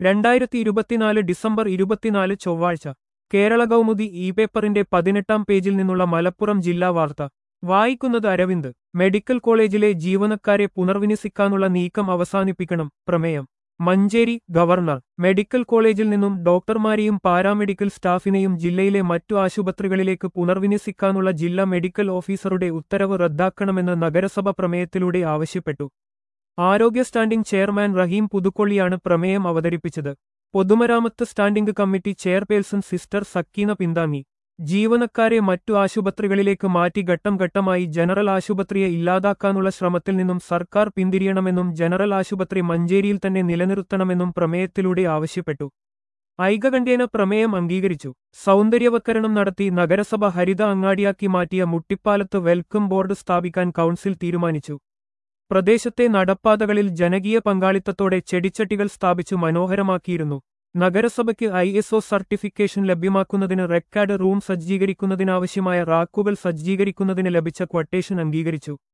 രണ്ടായിരത്തി ഇരുപത്തിനാല് ഡിസംബർ ഇരുപത്തിനാല് ചൊവ്വാഴ്ച കേരള കൗമുദി ഇ പേപ്പറിന്റെ പതിനെട്ടാം പേജിൽ നിന്നുള്ള മലപ്പുറം ജില്ലാ വാർത്ത വായിക്കുന്നത് അരവിന്ദ് മെഡിക്കൽ കോളേജിലെ ജീവനക്കാരെ പുനർവിന്യസിക്കാനുള്ള നീക്കം അവസാനിപ്പിക്കണം പ്രമേയം മഞ്ചേരി ഗവർണർ മെഡിക്കൽ കോളേജിൽ നിന്നും ഡോക്ടർമാരെയും പാരാമെഡിക്കൽ സ്റ്റാഫിനെയും ജില്ലയിലെ മറ്റു ആശുപത്രികളിലേക്ക് പുനർവിന്യസിക്കാനുള്ള ജില്ലാ മെഡിക്കൽ ഓഫീസറുടെ ഉത്തരവ് റദ്ദാക്കണമെന്ന് നഗരസഭ പ്രമേയത്തിലൂടെ ആവശ്യപ്പെട്ടു ആരോഗ്യ സ്റ്റാൻഡിംഗ് ചെയർമാൻ റഹീം പുതുക്കൊള്ളിയാണ് പ്രമേയം അവതരിപ്പിച്ചത് പൊതുമരാമത്ത് standing committee chairperson sister Sakeena പിന്താങ്ങി ജീവനക്കാരെ മറ്റു ആശുപത്രികളിലേക്ക് മാറ്റി ഘട്ടം ഘട്ടമായി ജനറൽ ആശുപത്രിയെ ഇല്ലാതാക്കാനുള്ള ശ്രമത്തിൽ നിന്നും സർക്കാർ പിന്തിരിയണമെന്നും ജനറൽ ആശുപത്രി മഞ്ചേരിയിൽ തന്നെ നിലനിർത്തണമെന്നും പ്രമേയത്തിലൂടെ ആവശ്യപ്പെട്ടു ഐകകണ്ഠ്യേന പ്രമേയം അംഗീകരിച്ചു സൗന്ദര്യവത്കരണം നടത്തി നഗരസഭ ഹരിത അങ്ങാടിയാക്കി മാറ്റിയ മുട്ടിപ്പാലത്ത് വെൽക്കം ബോർഡ് സ്ഥാപിക്കാൻ കൗൺസിൽ തീരുമാനിച്ചു പ്രദേശത്തെ നടപ്പാതകളിൽ ജനകീയ പങ്കാളിത്തത്തോടെ ചെടിച്ചട്ടികൾ സ്ഥാപിച്ചു മനോഹരമാക്കിയിരുന്നു നഗരസഭയ്ക്ക് ഐ എസ് ഒ സർട്ടിഫിക്കേഷൻ ലഭ്യമാക്കുന്നതിന് റെക്കാർഡ് റൂം സജ്ജീകരിക്കുന്നതിനാവശ്യമായ റാക്കുകൾ സജ്ജീകരിക്കുന്നതിന് ലഭിച്ച ക്വട്ടേഷൻ അംഗീകരിച്ചു